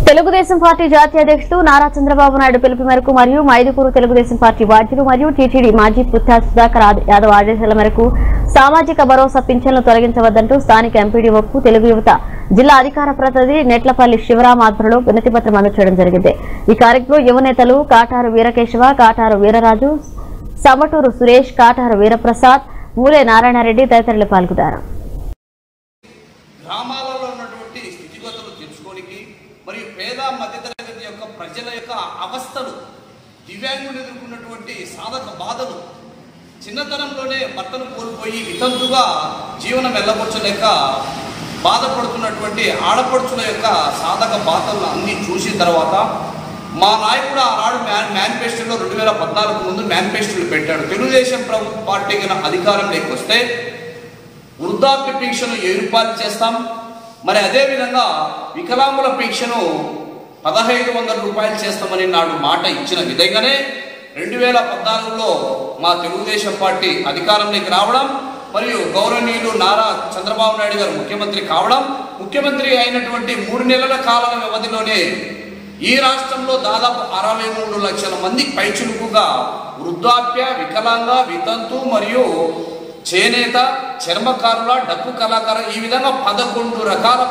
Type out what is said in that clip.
Telugu Desam party జాతీయ అధ్యక్షులు నారా చంద్రబాబు నాయుడు పిలుపు మేరకు మరియు మైదుకూరు తెలుగుదేశం పార్టీ బాధ్యులు మరియు టీటీడీ మాజీ పుత్తా సుధాకర్ ఆద- యాదవ్ ఆదేశాల మేరకు సామాజిక భరోసా పింఛన్లు తొలగించవద్దంటూ స్థానిక ఎంపీడీఓకు తెలుగు యువత జిల్లా అధికార ప్రతినిధి నెట్లపల్లి శివరాం ఆధ్వర్యంలో వినతిపత్రం అందజేయడం జరిగింది ఈ కార్యక్రమంలో యువ నేతలు కాటారు వీరకేశవ కాటారు వీరరాజు సమటూరు సురేష్ కాటారు వీరప్రసాద్ మూలే నారాయణరెడ్డి తదితరులు పాల్గొన్నారు గ్రామాలలో ఉన్నటువంటి స్థితిగతులు తెలుసుకోనికి మరియు పేద మధ్యతరగతి యొక్క ప్రజల యొక్క అవస్థలు దివ్యాంగులు ఎదుర్కొన్నటువంటి సాధక బాధలు చిన్నతనంలోనే భర్తను కోల్పోయి వితంతుగా జీవనం వెళ్ళబొచ్చలేక బాధపడుతున్నటువంటి ఆడపడుచుల యొక్క సాధక బాధలు అన్ని చూసిన తర్వాత మా నాయకుడు ఆనాడు మ్యాన్ మేనిఫెస్టోలో రెండు వేల పద్నాలుగు ముందు మేనిఫెస్టోలు పెట్టాడు తెలుగుదేశం ప్రభుత్వ పార్టీ కింద అధికారంలోకి వస్తే వృద్ధాప్య పెన్షన్ ఏర్పాటు చేస్తాం మరి అదేవిధంగా వికలాంగుల పెన్షను పదహైదు వందల రూపాయలు చేస్తామని నాడు మాట ఇచ్చిన విధంగానే రెండు వేల పద్నాలుగులో మా తెలుగుదేశం పార్టీ అధికారంలోకి రావడం మరియు గౌరవనీయులు నారా చంద్రబాబు నాయుడు గారు ముఖ్యమంత్రి కావడం ముఖ్యమంత్రి అయినటువంటి మూడు నెలల కాల వ్యవధిలోనే ఈ రాష్ట్రంలో దాదాపు అరవై మూడు లక్షల మంది పైచులుకుగా వృద్ధాప్య వికలాంగ వితంతు మరియు చేనేత చర్మకారుల డప్పు కళాకారు ఈ విధంగా పదకొండు రకాల